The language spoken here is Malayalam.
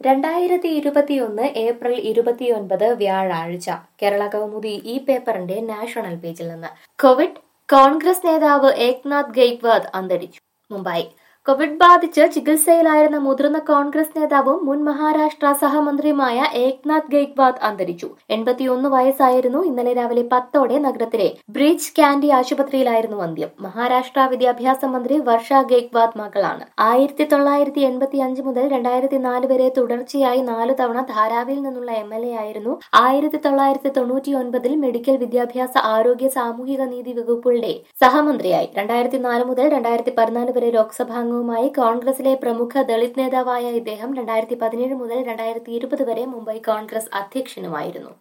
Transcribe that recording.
രണ്ടായിരത്തി ഇരുപത്തിയൊന്ന് ഏപ്രിൽ ഇരുപത്തിയൊൻപത് വ്യാഴാഴ്ച കേരള കൗമുദി ഈ പേപ്പറിന്റെ നാഷണൽ പേജിൽ നിന്ന് കോവിഡ് കോൺഗ്രസ് നേതാവ് ഏക്നാഥ് ഗെയ്ക്വാദ് അന്തരിച്ചു മുംബൈ കോവിഡ് ബാധിച്ച് ചികിത്സയിലായിരുന്ന മുതിർന്ന കോൺഗ്രസ് നേതാവും മുൻ മഹാരാഷ്ട്ര സഹമന്ത്രിയുമായ ഏക്നാഥ് ഗെയ്ക്വാദ് അന്തരിച്ചു എൺപത്തിയൊന്ന് വയസ്സായിരുന്നു ഇന്നലെ രാവിലെ പത്തോടെ നഗരത്തിലെ ബ്രിഡ്ജ് കാൻഡി ആശുപത്രിയിലായിരുന്നു അന്ത്യം മഹാരാഷ്ട്ര വിദ്യാഭ്യാസ മന്ത്രി വർഷ ഗെയ്ക്വാദ് മകളാണ് ആയിരത്തി തൊള്ളായിരത്തി എൺപത്തി അഞ്ച് മുതൽ രണ്ടായിരത്തി നാല് വരെ തുടർച്ചയായി നാല് തവണ ധാരാവിൽ നിന്നുള്ള എം എൽ എ ആയിരുന്നു ആയിരത്തി തൊള്ളായിരത്തി തൊണ്ണൂറ്റി ഒൻപതിൽ മെഡിക്കൽ വിദ്യാഭ്യാസ ആരോഗ്യ സാമൂഹിക നീതി വകുപ്പുകളുടെ സഹമന്ത്രിയായി രണ്ടായിരത്തി നാല് മുതൽ രണ്ടായിരത്തി പതിനാല് വരെ ലോക്സഭാംഗവുമായി കോൺഗ്രസിലെ പ്രമുഖ ദളിത് നേതാവായ ഇദ്ദേഹം രണ്ടായിരത്തി പതിനേഴ് മുതൽ രണ്ടായിരത്തി ഇരുപത് വരെ മുംബൈ കോൺഗ്രസ് അധ്യക്ഷനുമായിരുന്നു